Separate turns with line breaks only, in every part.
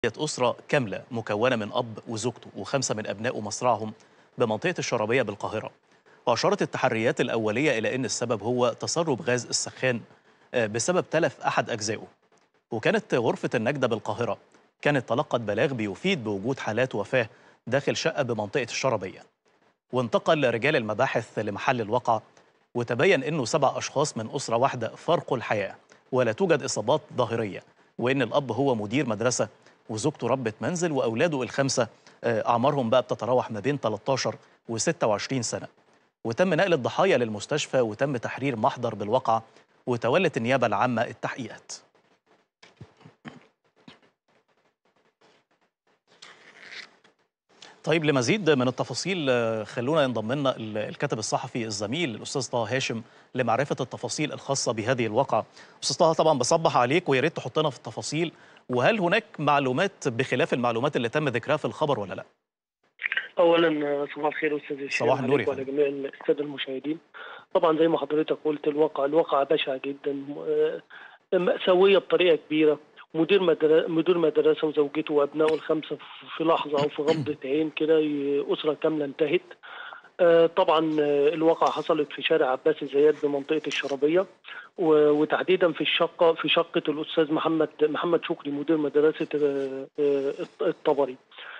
أسرة كاملة مكونة من أب وزوجته وخمسة من أبنائه مصرعهم بمنطقة الشرابية بالقاهرة وأشارت التحريات الأولية إلى أن السبب هو تسرب غاز السخان آه، بسبب تلف أحد أجزائه وكانت غرفة النجدة بالقاهرة كانت تلقت بلاغ بيفيد بوجود حالات وفاة داخل شقة بمنطقة الشرابية وانتقل رجال المباحث لمحل الواقعة وتبين أنه سبع أشخاص من أسرة واحدة فارقوا الحياة ولا توجد إصابات ظاهرية وأن الأب هو مدير مدرسة وزوجته ربة منزل وأولاده الخمسة آه، أعمارهم بقى بتتراوح ما بين 13 و 26 سنة وتم نقل الضحايا للمستشفى وتم تحرير محضر بالواقعة وتولت النيابة العامة التحقيقات طيب لمزيد من التفاصيل آه، خلونا ينضم لنا ال- الكاتب الصحفي الزميل الاستاذ طه هاشم لمعرفه التفاصيل الخاصه بهذه الواقعه. استاذ طه طبعا بصبح عليك ويا ريت تحطنا في التفاصيل وهل هناك معلومات بخلاف المعلومات اللي تم ذكرها في الخبر ولا لا؟
اولا صباح الخير استاذ هشام
صباح النور
عليك
يا
وعلى جميع الساده المشاهدين طبعا زي ما حضرتك قلت الواقع الواقع بشع جدا آه، مأساوية بطريقة كبيرة مدير مدرسة مدير مدرسة وزوجته وأبنائه الخمسة في لحظة أو في غمضة عين كده ي- أسرة كاملة انتهت آه، طبعا آه، الواقعة حصلت في شارع عباس الزيات بمنطقة الشرابية و- وتحديدا في الشقة في شقة الأستاذ محمد محمد شكري مدير مدرسة آه، آه، الطبري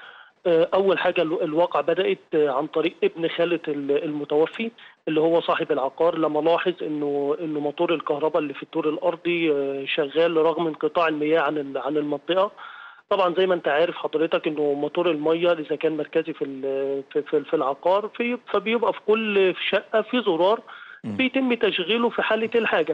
آه، أول حاجة ال- الواقع بدأت آه، عن طريق ابن خالة ال- المتوفي اللي هو صاحب العقار لما لاحظ إنه إنه موتور الكهرباء اللي في الدور الأرضي آه، شغال رغم انقطاع المياه عن ال- عن المنطقة طبعا زي ما انت عارف حضرتك انه موتور الميه اذا كان مركزي في ال- في في, في العقار في فبيبقى في كل شقه في زرار
مم.
بيتم تشغيله في حاله الحاجه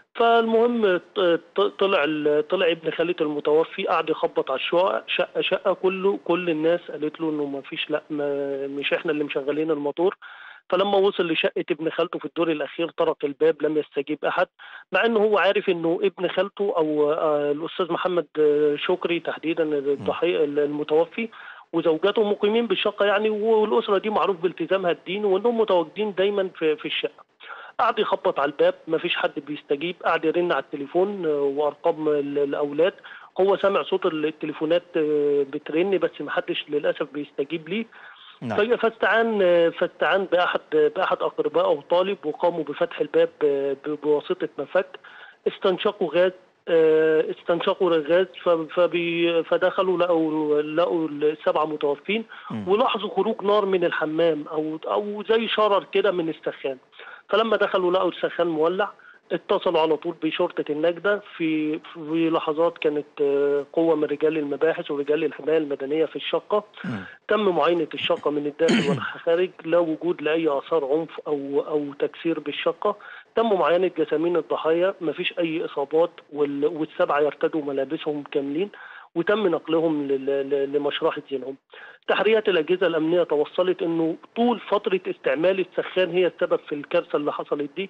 فالمهم ط- ط- طلع ال- طلع ابن خالة المتوفي قعد يخبط على الشقق شقه شقه كله كل الناس قالت له انه ما فيش لا ما مش احنا اللي مشغلين الموتور فلما وصل لشقه ابن خالته في الدور الاخير طرق الباب لم يستجيب احد مع انه هو عارف انه ابن خالته او آه، الاستاذ محمد آه، شكري تحديدا الضحيه المتوفي وزوجته مقيمين بالشقه يعني والاسره دي معروف بالتزامها الدين وانهم متواجدين دايما في في الشقه قعد يخبط على الباب مفيش حد بيستجيب قعد يرن على التليفون آه، وارقام ال- الاولاد هو سامع صوت التليفونات آه، بترن بس محدش للاسف بيستجيب ليه
نعم
في- فاستعان فاستعان باحد باحد اقربائه طالب وقاموا بفتح الباب ب- بواسطه مفك استنشقوا غاز آه، استنشقوا الغاز ف- فبي- فدخلوا لقوا لقوا السبعه متوفين
مم.
ولاحظوا خروج نار من الحمام او او زي شرر كده من السخان فلما دخلوا لقوا السخان مولع اتصلوا على طول بشرطة النجدة في في لحظات كانت آه، قوة من رجال المباحث ورجال الحماية المدنية في الشقة
مم.
تم معاينة الشقة من الداخل والخارج لا وجود لأي آثار عنف أو أو تكسير بالشقة تم معاينة جسامين الضحايا مفيش أي إصابات وال- والسبعة يرتدوا ملابسهم كاملين وتم نقلهم ل- ل- لمشرحة زينهم تحريات الأجهزة الأمنية توصلت أنه طول فترة استعمال السخان هي السبب في الكارثة اللي حصلت دي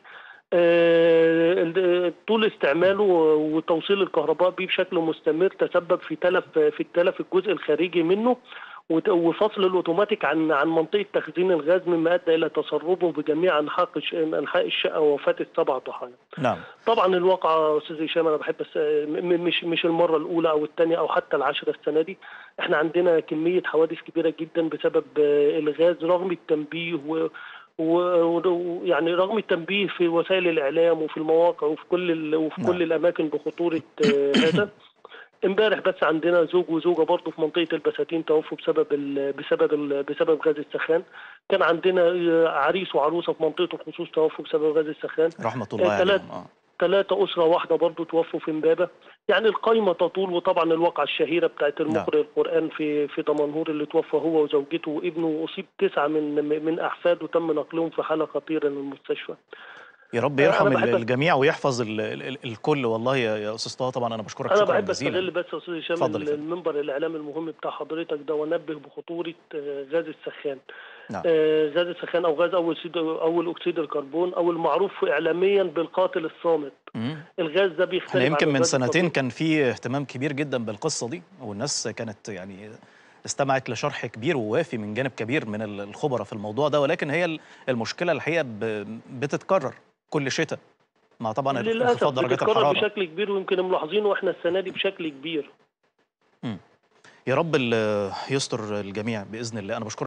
آه، ال- طول استعماله وتوصيل الكهرباء بيه بشكل مستمر تسبب في تلف في التلف الجزء الخارجي منه وت- وفصل الاوتوماتيك عن عن منطقه تخزين الغاز مما ادى الى تسربه بجميع انحاء الش- انحاء الشقه ووفاه السبع ضحايا.
نعم
طبعا الواقع استاذ هشام انا بحب بس م- م- مش مش المره الاولى او الثانيه او حتى العاشره السنه دي احنا عندنا كميه حوادث كبيره جدا بسبب آه، الغاز رغم التنبيه و و- ويعني رغم التنبيه في وسائل الاعلام وفي المواقع وفي كل ال... وفي
نعم.
كل الاماكن بخطوره آه، هذا امبارح بس عندنا زوج وزوجه برضه في منطقه البساتين توفوا بسبب ال... بسبب ال... بسبب غاز السخان كان عندنا آه، عريس وعروسه في منطقه الخصوص توفوا بسبب غاز السخان
رحمة الله
تلات-
عليهم آه.
ثلاثة أسرة واحدة برضو توفوا في امبابة يعني القايمة تطول وطبعا الواقعة الشهيرة بتاعت المقرئ القرآن في في دمنهور اللي توفى هو وزوجته وابنه وأصيب تسعة من من أحفاده تم نقلهم في حالة خطيرة للمستشفى
يا رب
أنا
يرحم ال-
بحب-
الجميع ويحفظ ال- ال- ال- الكل والله يا يا استاذ طه طبعا انا بشكرك
أنا
شكرا
بحب
جزيلا
أستغل بس يا أستاذ هشام
اتفضل يا فندم.
المنبر الإعلامي المهم بتاع حضرتك ده وأنبه بخطورة آه، غاز السخان
نعم.
آه، غاز السخان أو غاز أول أكسيد أول أكسيد الكربون أو المعروف إعلاميا بالقاتل الصامت
مم.
الغاز ده بيختلف
احنا
عن
يمكن من
الغاز
سنتين
الطبيعي.
كان في اهتمام كبير جدا بالقصه دي والناس كانت يعني استمعت لشرح كبير ووافي من جانب كبير من ال- الخبراء في الموضوع ده ولكن هي ال- المشكله الحقيقه ب- بتتكرر كل شتاء مع طبعا
للاسف
انخفاض درجات
بتتكرر
الحراره
بشكل كبير ويمكن ملاحظينه واحنا السنه دي بشكل كبير
يا رب ال- يستر الجميع باذن الله انا بشكرك